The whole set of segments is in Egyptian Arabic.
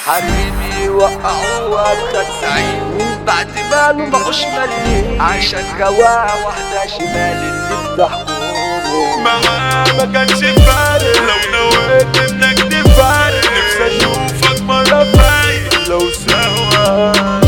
حبيبي وقعوها بخزعين من بعد ماله معوش ملي عشان جواه واحدة شمال اللي بتحكمه معاه ما كانش فارق لو نويت انك تفارق نفسي اشوفك مرة فايق لو سوا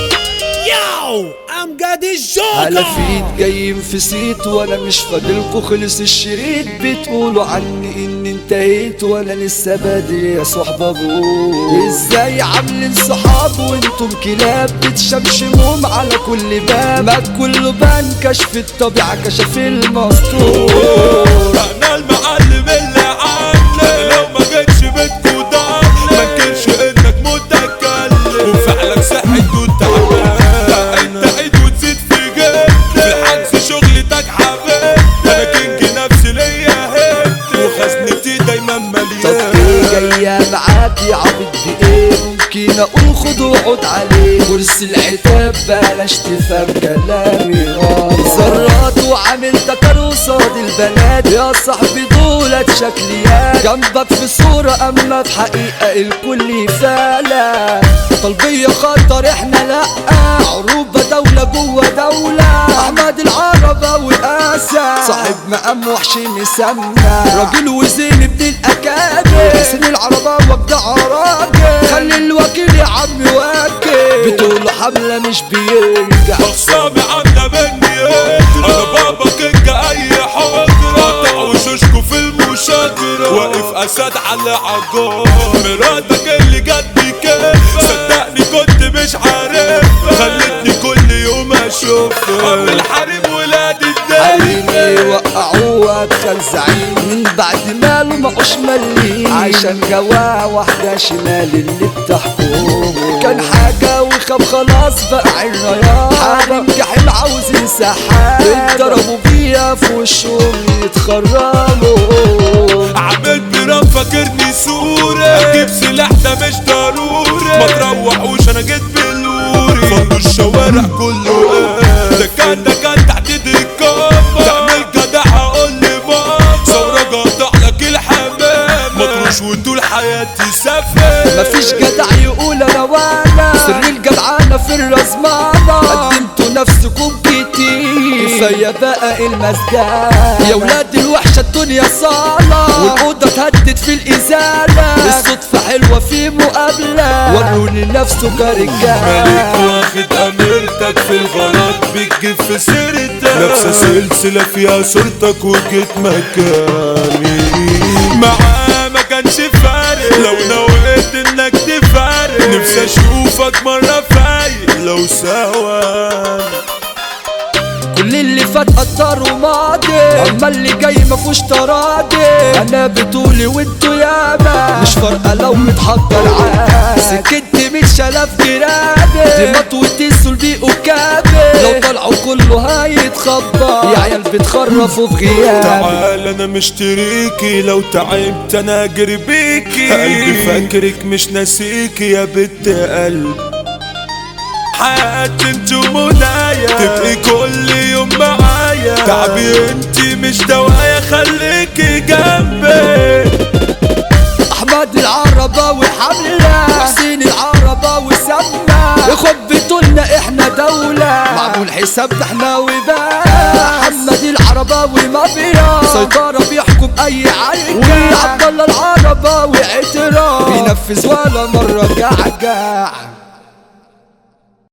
Yo, I'm got this على joke. فيد جايين في سيت وانا مش فاضلكوا خلص الشريط بتقولوا عني اني انتهيت وانا لسه بادئ يا صحبة ابوه ازاي عاملين صحاب وانتم كلاب بتشمشموهم على كل باب ما كله بان كشف الطبيعة كشف المسطور انا المعلم اللي عامله انا لو ما جيتش بيتكو ضل ما انكرش انك متكلم وفعلك صحت وتعبان لا انت عيد وتزيد في جيب في الحجز شغلتك حبيب انا كينج نفسي ليا هيت وخزنتي دايما طب مليان ايه جاية معاك يا عبد بايه ممكن اقول خد وقعد عليه كرسي العتاب بلاش تفهم كلامي غلط ذرات وعامل تكر قصاد البنات يا صاحبي دولت شكليات جنبك في صورة اما في حقيقة الكل فالة طلبية خطر احنا لا عروبة دولة جوه دولة احمد العربة وقاسة صاحب مقام وحش مسمى راجل وزين ابن الاكابر حسين العربة وابدع راجل خلي الوكيل يا عم واكل بتقول حملة مش بيرجع اخصامي عامله مني ايه انا بابا كينج اي حجره قطع وشوشكو في المشاجره واقف اسد على عجار مراتك اللي جت بكيف صدقني كنت مش عارف خلتني كل يوم اشوفها ام الحريم ولاد حريمي الدنيا وقعوها بخزعين من بعد ماله معوش ملي عشان جواه واحدة شمال اللي بتحكمه كان حاجة وخاب خلاص بقى عالرياض حريم جحيم عاوزين سحاب اتضربوا بيها في وشهم يتخرموا عملت برام فاكرني صورة اجيب سلاح ده مش ضروري ما تروحوش انا جيت بلوري فضوا الشوارع كله ايه ده كان ده كان تحت الكامة تعمل جدع اقول لي ماما ثورة قاطع لك الحمام مطروش وطول حياتي سافر مفيش جدع يقول انا وانا سر الجدعانة في الرزمانة قدمتوا نفسكم كتير كفاية بقى المسجد يا ولاد الوحشة الدنيا صالة والأوضة اتهدت في الإزالة الصدفة حلوة في مقابلة وروني نفسه مالك كرجال واخد اميرتك في الغلط بتجيب في سيرتك لابسه سلسله فيها صورتك وجيت مكاني معاه ما كانش فارق لو نويت انك تفارق نفسي اشوفك مره فايق لو سوا كل اللي فات قدر وماضي اما اللي جاي مفهوش تراضي انا بطولي وانتوا ياما مش فارقه لو متحضر عاد سكت مش الاف جرابي دي مطوتي سلبي وكابي لو طلعوا كله هيتخبى يا عيال بتخرفوا في غيابي تعال انا مشتريكي لو تعبت انا اجري بيكي قلبي فاكرك مش ناسيكي يا بنت قلب حياتي انت ومنايا تبقي كل يوم معايا تعبي انت مش دوايا خليكي جنبي احمد العربة وحملة وحسين العربة وسمة يخبطوا لنا احنا دولة معمول حسابنا احنا وبس محمد العربة ومافيا سيطرة بيحكم اي عركة وعبد الله العربة واعتراف بينفذ ولا مرة جعجع